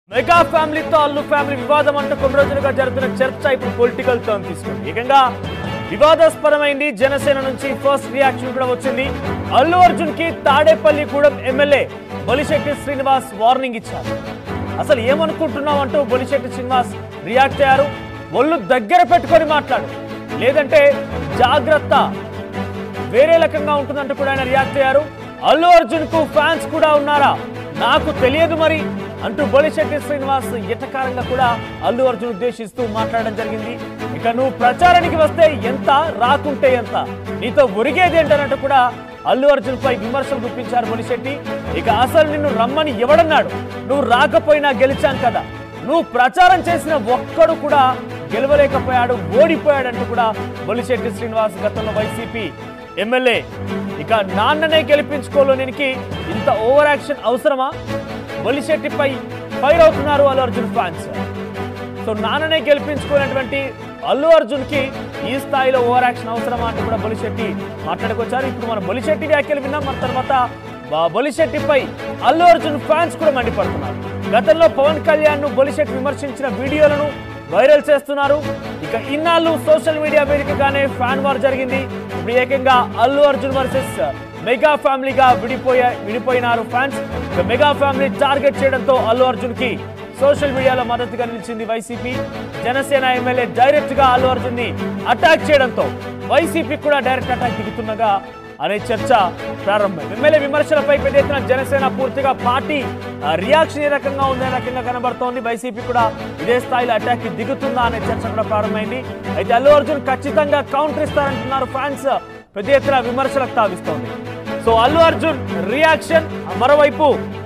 mega ఫ్యామిలీతో Allu family వివాదం అంటూ కొన్ని రోజులుగా జరుగుతున్న చర్చ ఇప్పుడు పొలిటికల్ టర్న్ తీసుకుంది ఏకంగా వివాదాస్పదమైంది జనసేన నుంచి ఫస్ట్ రియాక్షన్ కూడా వచ్చింది అల్లు అర్జున్ కి తాడేపల్లిగూడెం ఎమ్మెల్యే బొలిశెట్టి శ్రీనివాస్ వార్నింగ్ ఇచ్చారు అసలు ఏమనుకుంటున్నావు అంటూ బొలిశెట్టి శ్రీనివాస్ రియాక్ట్ అయ్యారు ఒళ్ళు దగ్గర పెట్టుకొని మాట్లాడు లేదంటే జాగ్రత్త వేరే రకంగా ఉంటుందంటూ కూడా ఆయన రియాక్ట్ అయ్యారు అల్లు అర్జున్ కు ఫ్యాన్స్ కూడా ఉన్నారా నాకు తెలియదు మరి అంటూ బొలిశెట్టి శ్రీనివాస్ ఎటకారంగా కూడా అల్లు అర్జున్ ఉద్దేశిస్తూ మాట్లాడడం జరిగింది ఇక నువ్వు ప్రచారానికి వస్తే ఎంత రాకుంటే ఎంత నీతో ఒరిగేది ఏంటన్నట్టు కూడా అల్లు అర్జున్ పై విమర్శలు గుప్పించారు బొలిశెట్టి ఇక అసలు నిన్ను రమ్మని ఎవడన్నాడు నువ్వు రాకపోయినా గెలిచాం కదా నువ్వు ప్రచారం చేసిన ఒక్కడు కూడా గెలవలేకపోయాడు ఓడిపోయాడంటూ కూడా బొలిశెట్టి శ్రీనివాస్ గతంలో వైసీపీ ఎమ్మెల్యే ఇక నాన్ననే గెలిపించుకోలేనికి ఇంత ఓవర్ యాక్షన్ అవసరమా బొలిశెట్టిపై ఫైర్ అవుతున్నారు అల్లు అర్జున్ ఫ్యాన్స్ సో నాన్ననే గెలిపించుకున్నటువంటి అల్లు అర్జున్ కి ఈ స్థాయిలో ఓవర్ యాక్షన్ అవసరమా అంటూ కూడా బొలిశెట్టి మాట్లాడుకొచ్చారు ఇప్పుడు మన బొలిశెట్టి వ్యాఖ్యలు విన్నాం మన తర్వాత బ- బొలిశెట్టిపై అల్లు అర్జున్ ఫ్యాన్స్ కూడా మండిపడుతున్నారు గతంలో పవన్ కళ్యాణ్ ను బొలిశెట్టి విమర్శించిన వీడియోలను వైరల్ చేస్తున్నారు ఇక ఇన్నాళ్ళు సోషల్ మీడియా వేదికగానే ఫ్యాన్ వార్ జరిగింది ఇప్పుడు ఏకంగా అల్లు అర్జున్ వర్సెస్ మెగా ఫ్యామిలీగా విడిపోయా విడిపోయినారు ఫ్యాన్స్ ఇక మెగా ఫ్యామిలీ టార్గెట్ చేయడంతో అల్లు అర్జున్ కి సోషల్ మీడియాలో మద్దతుగా నిలిచింది వైసీపీ జనసేన ఎమ్మెల్యే డైరెక్ట్ గా అల్లు అర్జున్ ని అటాక్ చేయడంతో వైసీపీ కూడా డైరెక్ట్ అటాక్ దిగుతుండగా అనే చర్చ ప్రారంభమైంది ఎమ్మెల్యే విమర్శలపై పెద్ద ఎత్తున జనసేన పూర్తిగా పార్టీ ఆ, రియాక్షన్ ఏ రకంగా ఉంది అనే రకంగా కనబడుతోంది వైసీపీ కూడా ఇదే స్థాయిలో అటాక్ కి దిగుతుందా అనే చర్చ కూడా ప్రారంభమైంది అయితే అల్లు అర్జున్ ఖచ్చితంగా కౌంటర్ ఇస్తారంటున్నారు ఫ్యాన్స్ పెద్ద ఎత్తున విమర్శలకు తావిస్తోంది సో అల్లు అర్జున్ రియాక్షన్ మరోవైపు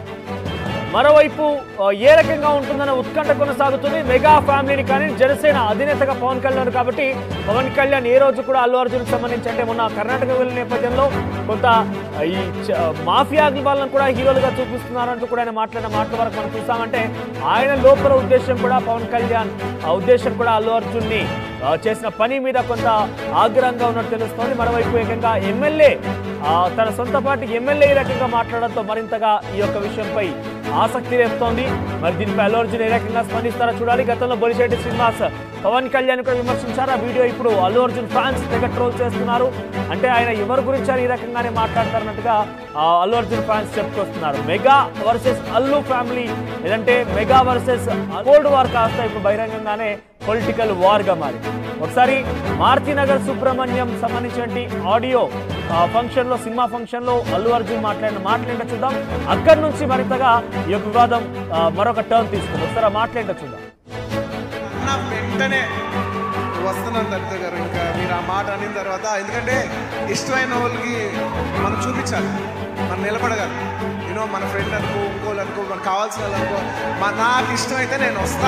మరోవైపు ఆ, ఏ రకంగా ఉంటుందన్న ఉత్కంఠ కొనసాగుతుంది మెగా ఫ్యామిలీని కానీ జనసేన అధినేతగా పవన్ కళ్యాణ్ కాబట్టి పవన్ కళ్యాణ్ ఏ రోజు కూడా అల్లు అర్జున్కి సంబంధించి అంటే మొన్న కర్ణాటక వెళ్ళిన నేపథ్యంలో కొంత ఆ, ఈ చ- మాఫియా వాళ్ళని కూడా హీరోలుగా చూపిస్తున్నారంటూ కూడా ఆయన మాట్లాడిన మాటల వరకు మనం చూస్తామంటే ఆయన లోపల ఉద్దేశం కూడా పవన్ కళ్యాణ్ ఆ ఉద్దేశం కూడా అల్లు అర్జున్ని ఆ, చేసిన పని మీద కొంత ఆగ్రహంగా ఉన్నట్టు తెలుస్తోంది మరోవైపు ఏకంగా ఎమ్మెల్యే ఆ, తన సొంత పార్టీ ఎమ్మెల్యే ఈ రకంగా మాట్లాడడంతో మరింతగా ఈ యొక్క విషయంపై ఆసక్తి రేపుతోంది మరి దీనిపై అల్లు అర్జున్ ఏ రకంగా స్పందిస్తారో చూడాలి గతంలో బొలిశెట్టి శ్రీనివాస్ పవన్ కళ్యాణ్ కూడా విమర్శించారు ఆ వీడియో ఇప్పుడు అల్లు అర్జున్ ఫ్యాన్స్ తెగ ట్రోల్ చేస్తున్నారు అంటే ఆయన ఎవరి గురించి అని ఈ రకంగానే మాట్లాడతారన్నట్టుగా ఆ, అల్లు అర్జున్ ఫ్యాన్స్ చెప్పుకొస్తున్నారు మెగా వర్సెస్ అల్లు ఫ్యామిలీ లేదంటే మెగా వర్సెస్ కోల్డ్ వార్ కాస్త ఇప్పుడు బహిరంగంగానే పొలిటికల్ వార్ గా మారింది ఒకసారి మారుతినగర్ సుబ్రహ్మణ్యం సంబంధించిన ఆడియో ఫంక్షన్ లో సినిమా ఫంక్షన్ లో అల్లు అర్జున్ మాట్లాడిన మాట్లాడింట చూద్దాం అక్కడి నుంచి మరింతగా ఈ యొక్క వివాదం ఆ, మరొక టర్న్ తీసుకుంది ఒకసారి ఆ మాట్లాడింట చూద్దాం అన్న వెంటనే వస్తున్నాను దళిత గారు ఇంకా మీరు ఆ మాట అనిన తర్వాత ఎందుకంటే ఇష్టమైన వాళ్ళకి మనం చూపించాలి మనం నిలబడగాలి యూనో మన ఫ్రెండ్ అనుకో ఇంకోళ్ళు అనుకో మనకు కావాల్సిన వాళ్ళు అనుకో మా నాకు ఇష్టమైతే నేను వస్తా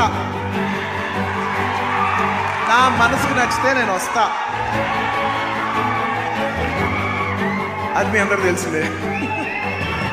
నా మనసుకు నచ్చితే నేను వస్తా అది మీ అందరు తెలిసిందే